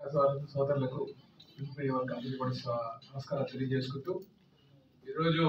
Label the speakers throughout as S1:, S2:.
S1: సోదరు సోదరులకు ప్రియ వర్గ అందరికీ కూడా స్వ- నమస్కారాలు తెలియజేసుకుంటూ ఈరోజు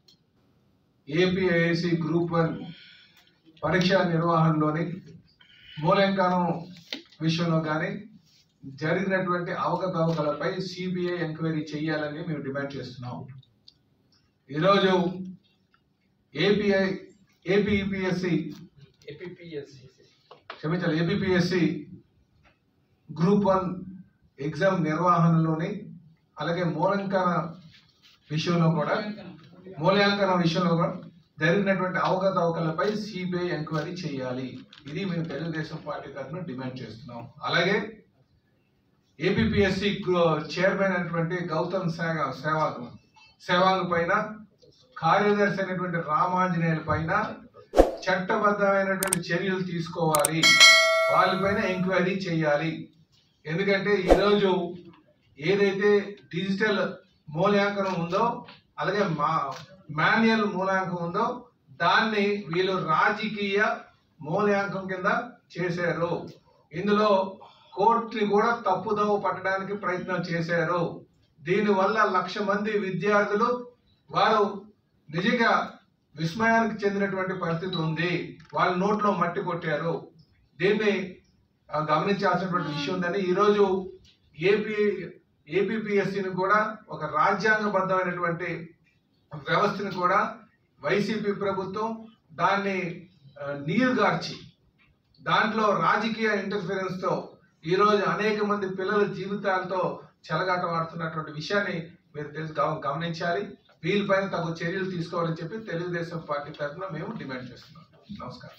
S1: ఏపీఐసి గ్రూప్ వన్ పరీక్ష నిర్వహణలోని మూల్యాంకనం విషయంలో కానీ జరిగినటువంటి అవకతవకలపై సిబిఐ ఎంక్వైరీ చేయాలని మేము డిమాండ్ చేస్తున్నాం ఈరోజు ఏపీఐ ఏపీఈపిఎస్సి
S2: ఏపీఎస్సి
S1: క్షమించాలి ఏపీఎస్సి గ్రూప్ వన్ ఎగ్జామ్ నిర్వహణలోని అలాగే మూల్యాంకన విషయంలో కూడా మూల్యాంకన విషయంలో కూడా జరిగినటువంటి అవకతవకలపై సిబిఐ ఎంక్వైరీ చేయాలి ఇది మేము తెలుగుదేశం పార్టీ తరఫున డిమాండ్ చేస్తున్నాం అలాగే ఏపీఎస్సి చైర్మన్ అయినటువంటి గౌతమ్ సేవ సేవాగ్ సేవాగ్ పైన కార్యదర్శి అయినటువంటి రామాంజనేయుల పైన చట్టబద్ధమైనటువంటి చర్యలు తీసుకోవాలి వాళ్ళపైన ఎంక్వైరీ చేయాలి ఎందుకంటే ఈరోజు ఏదైతే డిజిటల్ మూల్యాంకనం ఉందో అలాగే మా మాన్యువల్ మూల్యాంకనం ఉందో దాన్ని వీళ్ళు రాజకీయ మూల్యాంకనం కింద చేశారు ఇందులో కోర్టుని కూడా తప్పుదోవ పట్టడానికి ప్రయత్నం చేశారు దీనివల్ల లక్ష మంది విద్యార్థులు వారు నిజంగా విస్మయానికి చెందినటువంటి పరిస్థితి ఉంది వాళ్ళ నోట్లో మట్టి కొట్టారు దీన్ని ఆ, గమనించాల్సినటువంటి విషయం ఉందని ఈరోజు ఏపీ ఏపీఎస్సిని కూడా ఒక రాజ్యాంగబద్ధమైనటువంటి వ్యవస్థని కూడా వైసీపీ ప్రభుత్వం దాన్ని ఆ, నీరుగార్చి దాంట్లో రాజకీయ ఇంటర్ఫిరెన్స్ తో ఈరోజు అనేక మంది పిల్లల జీవితాలతో చెలగాట ఆడుతున్నటువంటి విషయాన్ని మీరు తెలుసు గమ- గమనించాలి వీళ్ళపైన తగు చర్యలు తీసుకోవాలని చెప్పి తెలుగుదేశం పార్టీ తరఫున మేము డిమాండ్ చేస్తున్నాం నమస్కారం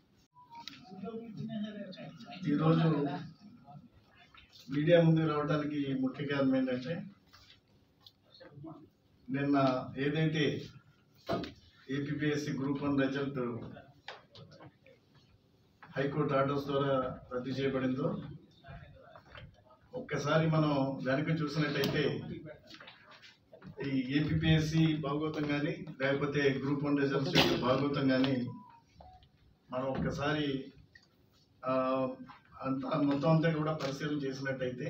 S3: ఈరోజు మీడియా ముందు రావడానికి ముఖ్య కారణం ఏంటంటే నిన్న ఏదైతే APSC group one result high court orders ద్వారా రద్దు చేయబడిందో ఒక్కసారి మనం వెనక చూసినట్టయితే ఈ ఏపీఎస్సి భాగవతం కానీ లేకపోతే గ్రూప్ వన్ రిజల్ట్స్ యొక్క భాగవతం కానీ మనం ఒక్కసారి ఆ, అంతా మొత్తం అంతా కూడా పరిశీలన చేసినట్టయితే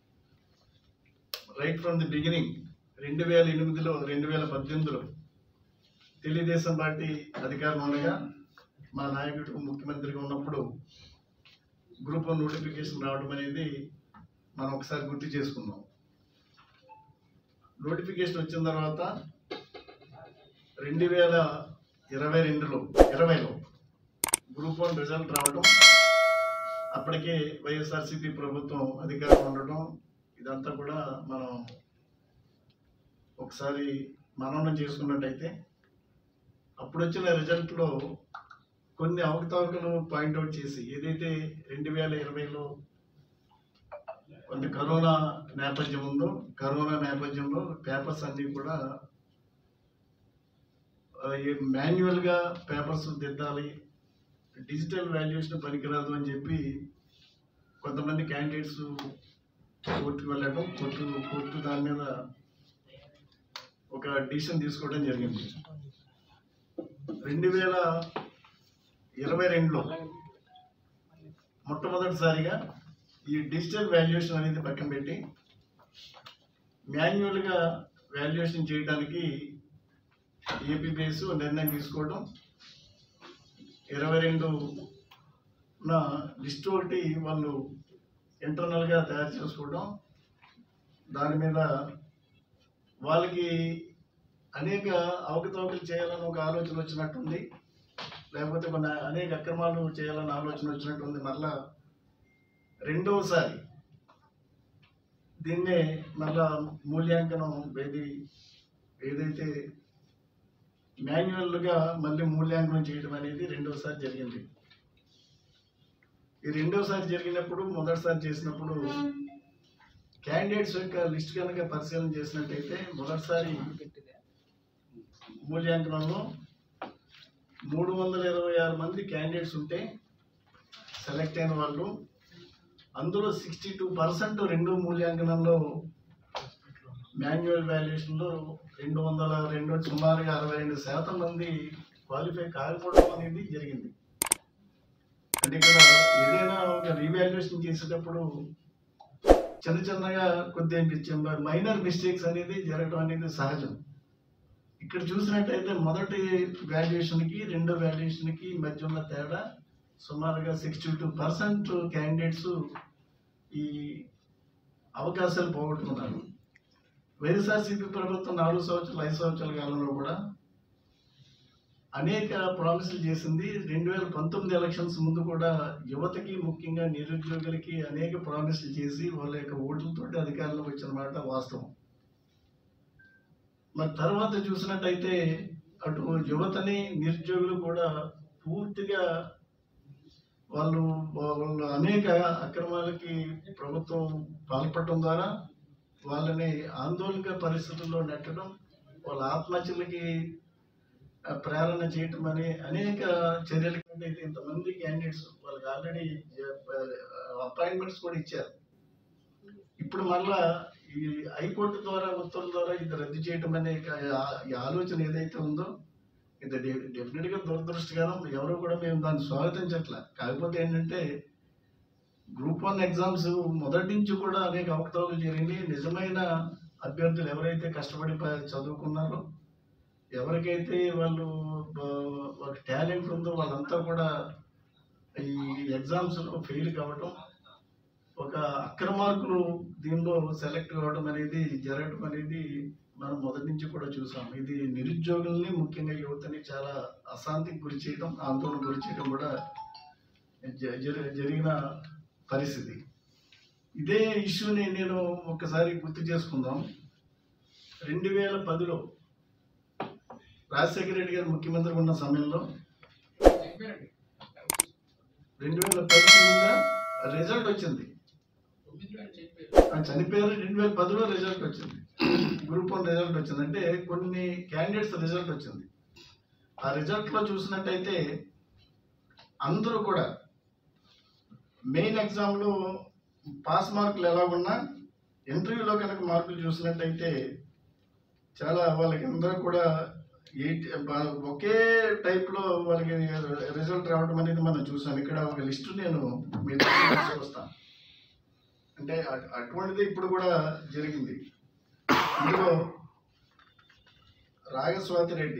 S3: రైట్ ఫ్రమ్ ది బిగినింగ్ రెండు వేల ఎనిమిదిలో రెండు వేల పద్దెనిమిదిలో తెలుగుదేశం పార్టీ అధికారం ఉండగా మా నాయకుడు ముఖ్యమంత్రిగా ఉన్నప్పుడు గ్రూప్ వన్ నోటిఫికేషన్ రావడం అనేది మనం ఒకసారి గుర్తు చేసుకుందాం నోటిఫికేషన్ వచ్చిన తర్వాత రెండు వేల ఇరవై రెండులో ఇరవైలో గ్రూప్ వన్ రిజల్ట్ రావడం అప్పటికే వైఎస్ఆర్సీపీ ప్రభుత్వం అధికారం ఉండటం ఇదంతా కూడా మనం ఒకసారి మననం చేసుకున్నట్టయితే అప్పుడు వచ్చిన రిజల్ట్లో కొన్ని అవకతవకలు పాయింట్అవుట్ చేసి ఏదైతే రెండు వేల ఇరవైలో కొంత కరోనా నేపథ్యం ఉందో కరోనా నేపథ్యంలో పేపర్స్ అన్నీ కూడా మాన్యువల్గా పేపర్స్ దిద్దాలి డిజిటల్ వాల్యుయేషన్ పనికిరాదు అని చెప్పి కొంతమంది క్యాండిడేట్స్ కోర్టుకు వెళ్ళడం కోర్టు కోర్టు దాని మీద ఒక డిసిషన్ తీసుకోవడం జరిగింది రెండు వేల ఇరవై రెండులో మొట్టమొదటిసారిగా ఈ డిజిటల్ వాల్యుయేషన్ అనేది పక్కన పెట్టి మాన్యువల్గా వాల్యుయేషన్ చేయడానికి ఏపీబీఎస్ నిర్ణయం తీసుకోవడం ఇరవై రెండు నా లిస్ట్ ఒకటి వాళ్ళు ఇంటర్నల్గా తయారు చేసుకోవడం దాని మీద వాళ్ళకి అనేక అవకతవకలు చేయాలని ఒక ఆలోచన వచ్చినట్టుంది లేకపోతే కొన్ని అనేక అక్రమాలు చేయాలని ఆలోచన వచ్చినట్టుంది మళ్ళా రెండవసారి దీన్నే మళ్ళా మూల్యాంకనం ఏది ఏదైతే మాన్యువల్గా మళ్ళీ మూల్యాంకనం చేయడం అనేది రెండోసారి జరిగింది ఈ రెండోసారి జరిగినప్పుడు మొదటిసారి చేసినప్పుడు క్యాండిడేట్స్ యొక్క లిస్ట్ కనుక పరిశీలన చేసినట్టయితే మొదటిసారి మూల్యాంకనంలో మూడు వందల ఇరవై ఆరు మంది క్యాండిడేట్స్ ఉంటే సెలెక్ట్ అయిన వాళ్ళు అందులో సిక్స్టీ టూ పర్సెంట్ రెండు మూల్యాంకనంలో మాన్యువల్ వాల్యుయేషన్లో రెండు వందల రెండు సుమారుగా అరవై రెండు శాతం మంది క్వాలిఫై కాకపోవడం అనేది జరిగింది అంటే ఇక్కడ ఏదైనా ఒక రీవాల్యుయేషన్ చేసేటప్పుడు చిన్న చిన్నగా కొద్దిగా మైనర్ మిస్టేక్స్ అనేది జరగడం అనేది సహజం ఇక్కడ చూసినట్టయితే మొదటి వాల్యుయేషన్కి రెండో వాల్యుయేషన్కి మధ్య ఉన్న తేడా సుమారుగా సిక్స్టీ టూ పర్సెంట్ క్యాండిడేట్స్ ఈ అవకాశాలు పోగొట్టుకున్నారు వైఎస్ఆర్సీపీ ప్రభుత్వం నాలుగు సంవత్సరాలు ఐదు సంవత్సరాల కాలంలో కూడా అనేక ప్రామిసులు చేసింది రెండు వేల పంతొమ్మిది ఎలక్షన్స్ ముందు కూడా యువతకి ముఖ్యంగా నిరుద్యోగులకి అనేక ప్రామిసులు చేసి వాళ్ళ యొక్క ఓట్లతోటి అధికారంలోకి వచ్చిన మాట వాస్తవం మరి తర్వాత చూసినట్టయితే అటు యువతని నిరుద్యోగులు కూడా పూర్తిగా వాళ్ళు వాళ్ళు అనేక అక్రమాలకి ప్రభుత్వం పాల్పడటం ద్వారా వాళ్ళని ఆందోళన పరిస్థితుల్లో నెట్టడం వాళ్ళ ఆత్మహత్యలకి ఆ, ప్రేరణ చేయటం అనే అనేక చర్యలు అయితే ఇంతమంది క్యాండిడేట్స్ వాళ్ళకి ఆల్రెడీ అపాయింట్మెంట్స్ కూడా ఇచ్చారు ఇప్పుడు మళ్ళా ఈ హైకోర్టు ద్వారా ఉత్తర్వుల ద్వారా ఇది రద్దు చేయటం అనే క- ఆ- ఈ ఆలోచన ఏదైతే ఉందో ఇది డె- డెఫినెట్ గా దురదృష్టకరం ఎవరు కూడా మేము దాన్ని స్వాగతించట్లే కాకపోతే ఏంటంటే గ్రూప్ వన్ ఎగ్జామ్స్ మొదటి నుంచి కూడా అనేక అవకతవకలు జరిగింది నిజమైన అభ్యర్థులు ఎవరైతే కష్టపడి ప- చదువుకున్నారో ఎవరికైతే వాళ్ళు బ- ఒక టాలెంట్ ఉందో వాళ్ళంతా కూడా ఈ ఎగ్జామ్స్ లో ఫెయిల్ కావడం ఒక అక్రమార్కులు దీనిలో సెలెక్ట్ కావడం అనేది జరగడం అనేది మనం మొదటి నుంచి కూడా చూసాం ఇది నిరుద్యోగుల్ని ముఖ్యంగా యువతని చాలా అశాంతికి గురి చేయడం ఆందోళన గురి చేయడం కూడా జ- జరి- జరిగిన పరిస్థితి ఇదే ఇష్యూని నేను ఒకసారి గుర్తు చేసుకుందాం రెండు వేల పదిలో రాజశేఖర రెడ్డి గారు ముఖ్యమంత్రి ఉన్న సమయంలో రెండు వేల పది ముందు రిజల్ట్ వచ్చింది ఆయన చనిపోయారు రెండు వేల పదిలో రిజల్ట్ వచ్చింది గ్రూప్ వన్ రిజల్ట్ వచ్చింది అంటే కొన్ని క్యాండిడేట్స్ రిజల్ట్ వచ్చింది ఆ రిజల్ట్ లో చూసినట్టయితే అందరూ కూడా మెయిన్ ఎగ్జామ్ లో పాస్ మార్కులు ఎలా ఉన్నా ఇంటర్వ్యూలో కనుక మార్కులు చూసినట్టయితే చాలా వాళ్ళకి అందరూ కూడా ఎయిట్ ఒకే టైప్ లో వాళ్ళకి రిజల్ట్ రావడం అనేది మనం చూసాం ఇక్కడ ఒక లిస్టు నేను మీ దగ్గరికి తీసుకొస్తాను అంటే అట్- అటువంటిది ఇప్పుడు కూడా జరిగింది ఇందులో రాగస్వాతి రెడ్డి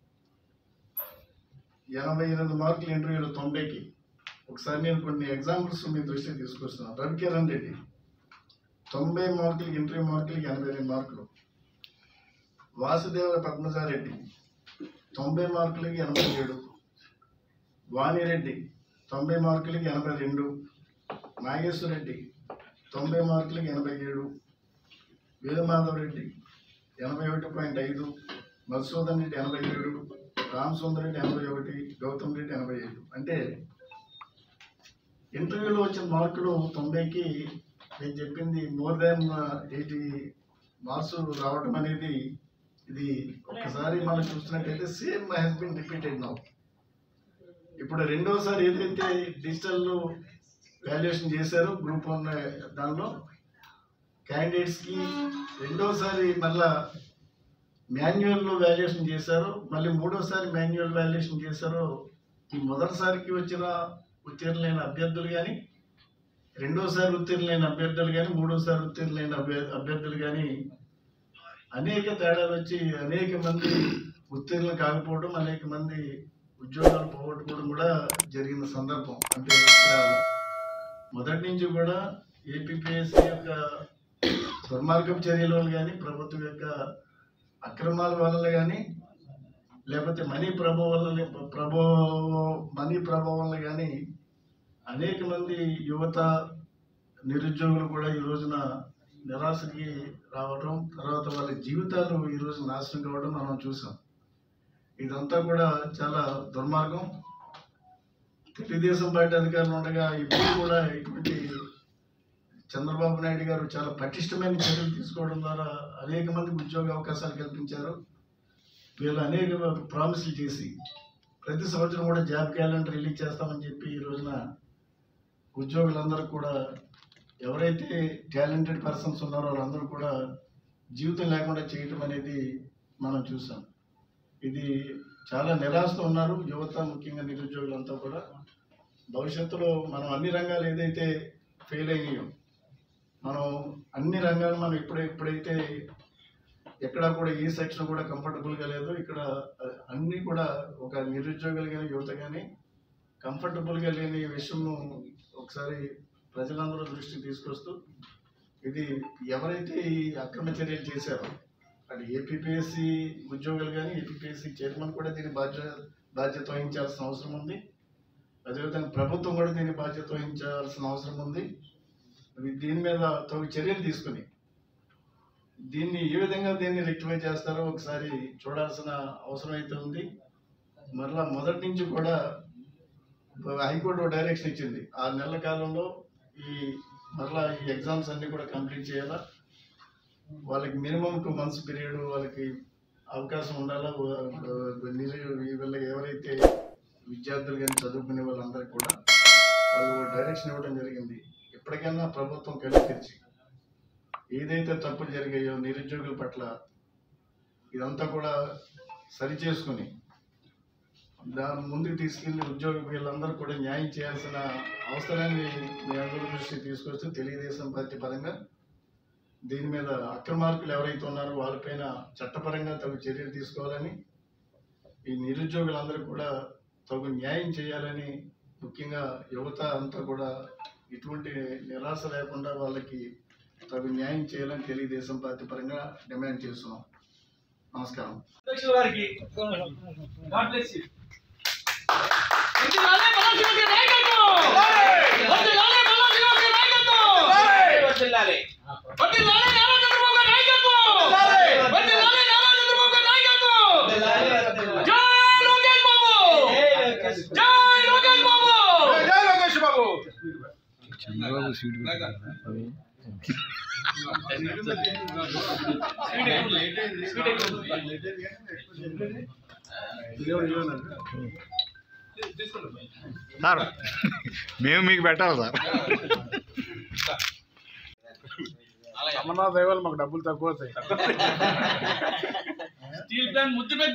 S3: ఎనభై ఎనిమిది మార్కులు ఇంటర్వ్యూలో తొంభైకి ఒకసారి నేను కొన్ని ఎగ్జాంపుల్స్ మీ దృష్టికి తీసుకొస్తున్నాను రవికిరణ్ రెడ్డి తొంభై మార్కులకి ఇంటర్వ్యూ మార్కులకి ఎనభై ఎనిమిది మార్కులు వాసుదేవ పద్మజారెడ్డి తొంభై మార్కులకి ఎనభై ఏడు వాణిరెడ్డి తొంభై మార్కులకి ఎనభై రెండు నాగేశ్వర రెడ్డి తొంభై మార్కులకి ఎనభై ఏడు వీరమాధవ్ రెడ్డి ఎనభై ఒకటి పాయింట్ ఐదు మధుసూదన్ రెడ్డి ఎనభై ఏడు రామసుందర్ రెడ్డి ఎనభై ఒకటి గౌతమ్ రెడ్డి ఎనభై ఐదు అంటే ఇంటర్వ్యూలో వచ్చిన మార్కులు తొంభైకి నేను చెప్పింది మోర్ దాన్ ఎయిటీ మార్క్స్ రావడం అనేది ఇది ఒక్కసారి మనం చూస్తున్నట్టయితే same has been repeated now ఇప్పుడు రెండోసారి ఏదైతే డిజిటల్ వాల్యుయేషన్ చేశారో గ్రూప్ వన్ దానిలో క్యాండిడేట్స్ కి రెండోసారి మళ్ళా మాన్యువల్ లో వాల్యుయేషన్ చేశారు మళ్ళీ మూడోసారి మాన్యువల్ వాల్యుయేషన్ చేశారు ఈ మొదటిసారికి వచ్చిన ఉత్తీర్ణులైన అభ్యర్థులు కానీ రెండోసారి ఉత్తీర్ణులైన అభ్యర్థులు కానీ మూడోసారి ఉత్తీర్ణులైన అభ్య- అభ్యర్థులు కానీ అనేక తేడాలు వచ్చి అనేక మంది ఉత్తీర్ణులు కాకపోవడం అనేక మంది ఉద్యోగాలు పోగొట్టుకోవడం కూడా జరిగిన సందర్భం అంటే ఇక్కడ మొదటి నుంచి కూడా ఏపీపీఎస్సీ యొక్క దుర్మార్గపు చర్యల వల్ల కానీ ప్రభుత్వం యొక్క అక్రమాల వల్ల కానీ లేకపోతే మనీ ప్రభావం వల్ల ప్రభావం మనీ ప్రభావం వల్ల కానీ అనేక మంది యువత నిరుద్యోగులు కూడా ఈ రోజున నిరాశకి రావడం తర్వాత వాళ్ళ జీవితాలు ఈ రోజు నాశనం కావడం మనం చూసాం ఇదంతా కూడా చాలా దుర్మార్గం తెలుగుదేశం పార్టీ అధికారులు ఉండగా ఇప్పుడు కూడా ఇటువంటి చంద్రబాబు నాయుడు గారు చాలా పటిష్టమైన చర్యలు తీసుకోవడం ద్వారా అనేక మందికి ఉద్యోగ అవకాశాలు కల్పించారు వీళ్ళు అనేక ప్రామిసులు చేసి ప్రతి సంవత్సరం కూడా జాబ్ క్యాలెండర్ రిలీజ్ చేస్తామని చెప్పి ఈ రోజున ఉద్యోగులందరూ కూడా ఎవరైతే టాలెంటెడ్ పర్సన్స్ ఉన్నారో వాళ్ళందరూ కూడా జీవితం లేకుండా చేయటం అనేది మనం చూసాం ఇది చాలా నిరాశతో ఉన్నారు యువత ముఖ్యంగా నిరుద్యోగులంతా కూడా భవిష్యత్తులో మనం అన్ని రంగాలు ఏదైతే ఫెయిల్ అయ్యాయో మనం అన్ని రంగాలు మనం ఇప్పుడు ఎప్పుడైతే ఎక్కడ కూడా ఏ సెక్షన్ కూడా కంఫర్టబుల్గా లేదు ఇక్కడ అ- అన్ని కూడా ఒక నిరుద్యోగులు కానీ యువత కానీ కంఫర్టబుల్గా లేని విషయం ఒకసారి ప్రజలందరూ దృష్టికి తీసుకొస్తూ ఇది ఎవరైతే ఈ అక్రమ చర్యలు చేశారో అటు ఏపీపీఎస్సి ఉద్యోగులు కానీ ఏపీపీఎస్సి చైర్మన్ కూడా దీని బాధ్యత బాధ్యత వహించాల్సిన అవసరం ఉంది అదేవిధంగా ప్రభుత్వం కూడా దీని బాధ్యత వహించాల్సిన అవసరం ఉంది ఇది దీని మీద తగు చర్యలు తీసుకుని దీన్ని ఏ విధంగా దీన్ని రెక్టిఫై చేస్తారో ఒకసారి చూడాల్సిన అవసరం అయితే ఉంది మరలా మొదటి నుంచి కూడా హైకోర్టు డైరెక్షన్ ఇచ్చింది ఆరు నెలల కాలంలో ఈ మరలా ఈ ఎగ్జామ్స్ అన్ని కూడా కంప్లీట్ చేయాలా వాళ్ళకి మినిమం టూ మంత్స్ పీరియడ్ వాళ్ళకి అవకాశం ఉండాలా వా- వా- నిరు- వీళ్ళ ఎవరైతే విద్యార్థులు కానీ చదువుకునే వాళ్ళందరికీ కూడా వాళ్ళు డైరెక్షన్ ఇవ్వడం జరిగింది ఎప్పటికైనా ప్రభుత్వం కళ్ళు తెరిచి ఏదైతే తప్పులు జరిగాయో నిరుద్యోగుల పట్ల ఇదంతా కూడా సరి చేసుకుని దాని ముందుకు తీసుకెళ్లి ఉద్యోగ వీళ్ళందరూ కూడా న్యాయం చేయాల్సిన అవసరాన్ని మీ అందరి దృష్టికి తీసుకొస్తూ తెలుగుదేశం పార్టీ పరంగా దీని మీద అక్రమార్కులు ఎవరైతే ఉన్నారో వాళ్ళపైన చట్టపరంగా తగు చర్యలు తీసుకోవాలని ఈ నిరుద్యోగులందరూ కూడా తగు న్యాయం చేయాలని ముఖ్యంగా యువత అంతా కూడా ఎటువంటి నిరాశ లేకుండా వాళ్ళకి తగు న్యాయం చేయాలని తెలుగుదేశం పార్టీ పరంగా డిమాండ్ చేస్తున్నాం నమస్కారం
S2: అధ్యక్షుల వారికి గాడ్ బ్లెస్ యూ వందనాలే బలశివకి నాయకత్వం వందనాలే బలశివకి నాయకత్వం వందనాలే వందనాలే నారా చంద్రబాబు గారి నాయకత్వం వందనాలే నారా చంద్రబాబు గారి నాయకత్వం జై లోకేష్ బాబు జై లోకేష్ బాబు
S1: జై లోకేష్ బాబు
S4: చంద్రబాబు సీట్ సార్ మేము మీకు పెట్టాలి సార్
S5: అమర్నాథ్ దైవాలు మాకు డబ్బులు తక్కువ అవుతాయి
S2: స్టీల్ ప్లాంట్ ముద్దు పెద్ద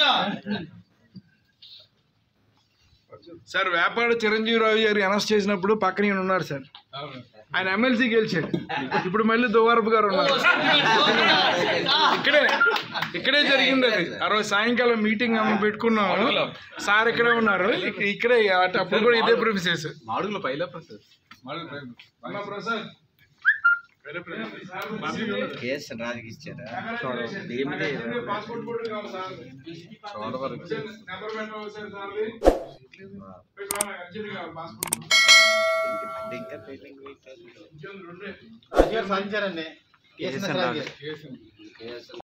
S5: సార్ వ్యాపార చిరంజీవి రావు గారు అనౌన్స్ చేసినప్పుడు పక్కన ఈయన ఉన్నారు సార్ ఆయన ఎమ్మెల్సీ గెలిచాడు ఇప్పుడు మళ్ళీ దువారపు గారు ఉన్నారు ఇక్కడే ఇక్కడే జరిగింది అది ఆ రోజు సాయంకాలం మీటింగ్ పెట్టుకున్నాము సార్ ఇక్కడే ఉన్నారు ఇక్- ఇక్కడే అటు అప్పుడు కూడా ఇదే ప్రిమిసెస్
S4: మాడుగులో పైలా ప్రసాద్
S1: అన్న ప్రసాద్
S4: కేఎస్ రాజుకి ఇచ్చారా
S1: పాస్పోర్ట్ కూడా కావాలి సార్
S4: చోడవరం
S1: నెంబర్ పెట్టవాలి సార్ సార్ది అర్జెంట్ కావాలి పాస్పోర్ట్
S4: ఇంకా పెయింటింగ్
S1: రెండే
S4: కేఎస్ రాజు